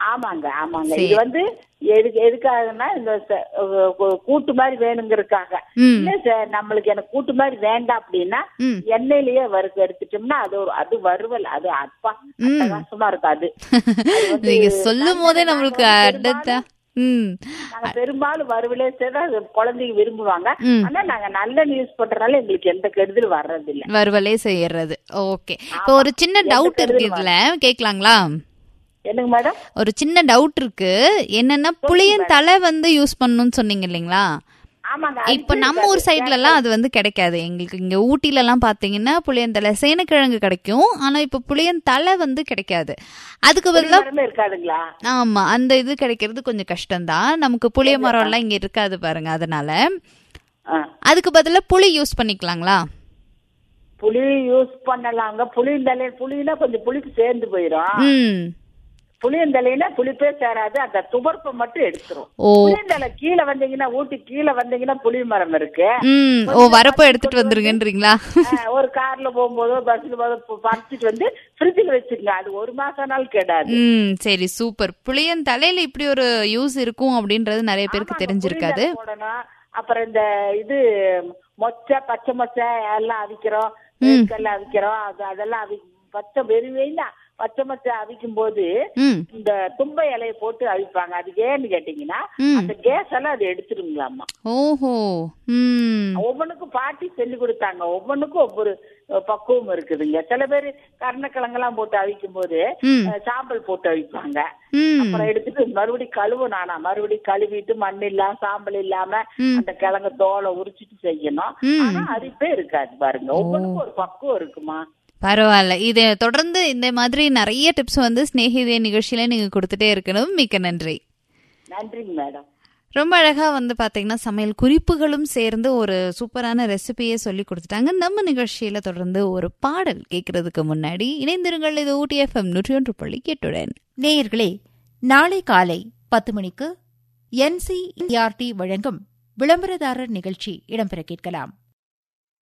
ஆமாங்க ஆமாங்க சரி. இது வந்து எதுக்கு எதுக்காகன்னா இந்த ச- அஹ் கு- கூட்டு மாதிரி வேணுங்கிறதுக்காக ம் இல்ல சார் நம்மளுக்கு எனக்கு கூட்டு மாதிரி வேண்டாம் அப்படின்னா ம் எண்ணெயிலேயே வறுத்து எடுத்துட்டோம்னா அது ஒரு அது வறுவல் அது அப்பா அட்டகாசமா இருக்கும் அது அது வந்து நீங்க சொல்லும் போதே நாங்க நம்மளுக்கு வந்து அடுத்த ம் நாங்க பெரும்பாலும் வறுவலே தான் குழந்தைங்க விரும்புவாங்க ம். ஆனா நாங்க நல்ல நியூஸ் பண்றதுனால எங்களுக்கு எந்த கெடுதல் வர்றது இல்ல வறுவலே செய்யறது ஓகே இப்போ ஒரு சின்ன எந்த டவுட் இருக்கு கெடுதலும் இதுல கேட்கலாங்களா என்னங்க மேடம் ஒரு சின்ன டவுட் இருக்கு என்னன்னா புளியன் தலை வந்து யூஸ் பண்ணணும்னு சொன்னீங்க இல்லைங்களா ஆமாங்க இப்ப அதுக்கு நம்ம ஊர் சைட்ல எல்லாம் அது வந்து கிடைக்காது எங்களுக்கு இங்க ஊட்டில எல்லாம் பாத்தீங்கன்னா புளியந்தலை சேனக்கிழங்கு கிடைக்கும் ஆனா இப்ப புளியந்தலை வந்து கிடைக்காது அதுக்கு பதிலா மரமே இருக்காதுங்களா ஆமா அந்த இது கிடைக்கிறது கொஞ்சம் கஷ்டம்தான் நமக்கு புளிய மரம் எல்லாம் இங்க இருக்காது பாருங்க அதனால ஆ. அதுக்கு பதிலா புளி யூஸ் பண்ணிக்கலாங்களா புளி யூஸ் பண்ணலாங்க புளியந்தலை புளினா கொஞ்சம் புளிப்பு சேர்ந்து போயிடும் ம் புளியந்தலைனா புளிப்பே சேராது அந்த துவர்ப்பை மட்டும் எடுத்துரும் ஓ புளியந்தலை கீழே வந்தீங்கன்னா ஊட்டி கீழே வந்தீங்கன்னா புளிய மரம் இருக்கு ம் ஓ வரப்ப எடுத்துட்டு வந்துருங்கன்றீங்களா ஆ, ஒரு கார்ல போகும்போதோ பஸ்ல போதோ பறிச்சிட்டு வந்து ஃப்ரிட்ஜில் வச்சுக்கங்க அது ஒரு மாசம் நாள் கெடாது ம் சரி சூப்பர் புளியன் தலையில இப்படி ஒரு யூஸ் இருக்கும் அப்படின்றது நிறைய பேருக்கு ஆமாங்க, தெரிஞ்சிருக்காது புளியந்தலை போடணும் அப்புறம் இந்த இது மொச்சை பச்சை மொச்சை எல்லாம் அவிக்கிறோம் எல்லாம் அவிக்கிறோம் அது அதெல்லாம் அவி பச்சை வெறுவைனா பச்சை மொச்சை அவிக்கும் போது ம் இந்த தும்பை இலைய போட்டு அவிப்பாங்க அது ஏன்னு கேட்டீங்கன்னா ம். அந்த கேஸ் எல்லாம் அது எடுத்துருங்களாமா ஓஹோ ம் ஒவ்வொன்றுக்கும் பாட்டி சொல்லி கொடுத்தாங்க ஒவ்வொன்றுக்கும் ஒவ்வொரு அஹ், பக்குவம் இருக்குதுங்க சில பேர் கருணக்கிழங்கெல்லாம் போட்டு அவிக்கும் போது ம் அஹ், சாம்பல் போட்டு அவிப்பாங்க ம் அப்புறம் எடுத்துட்டு மறுபடியும் கழுவும் நானா மறுபடியும் கழுவிட்டு மண் இல்லாம சாம்பல் இல்லாம ம். அந்த கிழங்க தோலை உரிச்சிட்டு செய்யணும் ம். ஆனா அரிப்பே இருக்காது பாருங்க ஒவ்வொன்றுக்கும் ஒரு பக்குவம் இருக்குமா பரவாயில்ல இது தொடர்ந்து இந்த மாதிரி நிறைய டிப்ஸ் வந்து ஸ்நேகிதே நிகழ்ச்சியில நீங்க கொடுத்துட்டே இருக்கணும் மிக்க நன்றி நன்றிங்க மேடம் ரொம்ப அழகா வந்து பாத்தீங்கன்னா சமையல் குறிப்புகளும் சேர்ந்து ஒரு சூப்பரான ரெசிபியை சொல்லி கொடுத்துட்டாங்க நம்ம நிகழ்ச்சியில தொடர்ந்து ஒரு பாடல் கேட்கறதுக்கு முன்னாடி இணைந்திருங்கள் இது ஊட்டி எஃப்எம் நூற்றி ஒன்று புள்ளி எட்டுடன் நேயர்களே நாளை காலை பத்து மணிக்கு என்சிஇஆர்டி வழங்கும் விளம்பரதாரர் நிகழ்ச்சி இடம்பெற கேட்கலாம்